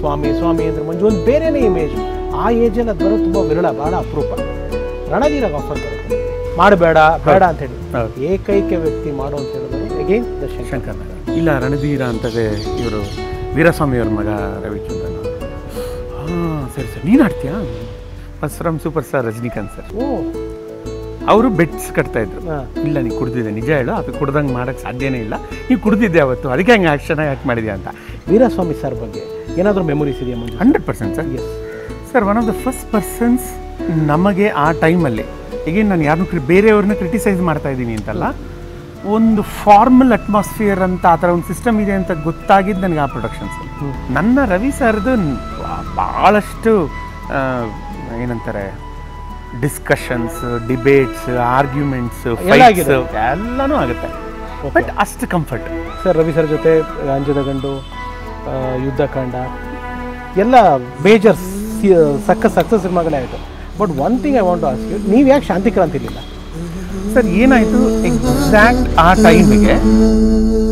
ಸ್ವಾಮಿ ಸ್ವಾಮಿ ಅಂದ್ರೆ ಮಂಜು ಒಂದು ಬೇರೆನೇ ಇಮೇಜ್ ಆ ಏಜಲ್ಲಿ ಅದು ಬರೋದು ತುಂಬ ವಿರಳ ಭಾಳ ಅಪರೂಪ ರಣಧೀರಾಗ ಆಫರ್ ಬರುತ್ತೆ ಮಾಡಬೇಡ ಬೇಡ ಅಂತ ಹೇಳಿ ಹೌದು. ಏಕೈಕ ವ್ಯಕ್ತಿ ಮಾಡು ಅಂತ ಹೇಳಿದ್ರು ಅಗೇನ್ ದರ್ಶನ್ ಶಂಕರ್ ನಾಗ್. ಇಲ್ಲ ರಣಧೀರ ಅಂತದೆ ಇವರು ವೀರಸ್ವಾಮಿ ಅವ್ರ ಮಗ ರವಿಚಂದ್ರನ್ ಹಾಂ ಸರಿ ಸರ್ ನೀನು ಆಡ್ತೀಯಾ first from super star Rajinikanth sir ಓ ಅವರು ಬೆಟ್ಸ್ ಕಟ್ತಾ ಇದ್ರು ಹಾ. ಇಲ್ಲ ನೀ ಕುಡ್ದಿದ್ದೆ ನಿಜ ಹೇಳು ಅದು ಕುಡ್ದಂಗೆ ಮಾಡೋಕ್ಕೆ ಸಾಧ್ಯನೇ ಇಲ್ಲ ನೀವು ಕುಡ್ದಿದ್ದೆ ಅವತ್ತು ಅದಕ್ಕೆ ಹಂಗೆ ಆ್ಯಕ್ಷನ್ ಯಾಕೆ ಮಾಡಿದ್ಯಾ ಅಂತ ವೀರಸ್ವಾಮಿ ಸರ್ ಬಗ್ಗೆ ಏನಾದರೂ ಮೆಮೊರೀಸ್ ಇದೆಯಾ Manju hundred percent sir yes sir one of the first persons ನಮಗೆ ಆ ಟೈಮಲ್ಲಿ ಈಗೇನು ನಾನು ಯಾರನ್ನೂ ಕ್ರಿ ಬೇರೆಯವ್ರನ್ನ ಕ್ರಿಟಿಸೈಸ್ ಮಾಡ್ತಾ ಇದ್ದೀನಿ ಅಂತಲ್ಲ ಒಂದು ಫಾರ್ಮಲ್ ಅಟ್ಮಾಸ್ಫಿಯರ್ ಅಂತ ಆ ಥರ ಒಂದು ಸಿಸ್ಟಮ್ ಇದೆ ಅಂತ ಗೊತ್ತಾಗಿದ್ದು ನನಗೆ ಆ ಪ್ರೊಡಕ್ಷನ್ಸ್ ನನ್ನ ರವಿ ಸರ್ದು ಭಾಳಷ್ಟು ಆ, ಏನಂತಾರೆ ಡಿಸ್ಕಷನ್ಸ್ ಡಿಬೇಟ್ಸ್ ಆರ್ಗ್ಯುಮೆಂಟ್ಸ್ ಎಲ್ಲ ಆಗಿದೆ. ಎಲ್ಲನೂ ಆಗುತ್ತೆ ಬಟ್ ಅಷ್ಟು ಕಂಫರ್ಟ್ ಸರ್ ರವಿ ಸರ್ ಜೊತೆ ಅಂಜದ ಗಂಡು ಆ, ಯುದ್ಧಕಾಂಡ ಎಲ್ಲ ಮೇಜರ್ ಸಕ್ಕ ಸಕ್ಸಸ್ ಸಿನಿಮಾಗಳೇ ಆಯಿತು but one thing I want ask you ನೀವು ಯಾಕೆ ಶಾಂತಿ ಕ್ರಾಂತಿ ಇರಲಿಲ್ಲ ಸರ್ ಏನಾಯಿತು ಎಕ್ಸಾಕ್ಟ್ ಆ ಟೈಮಿಗೆ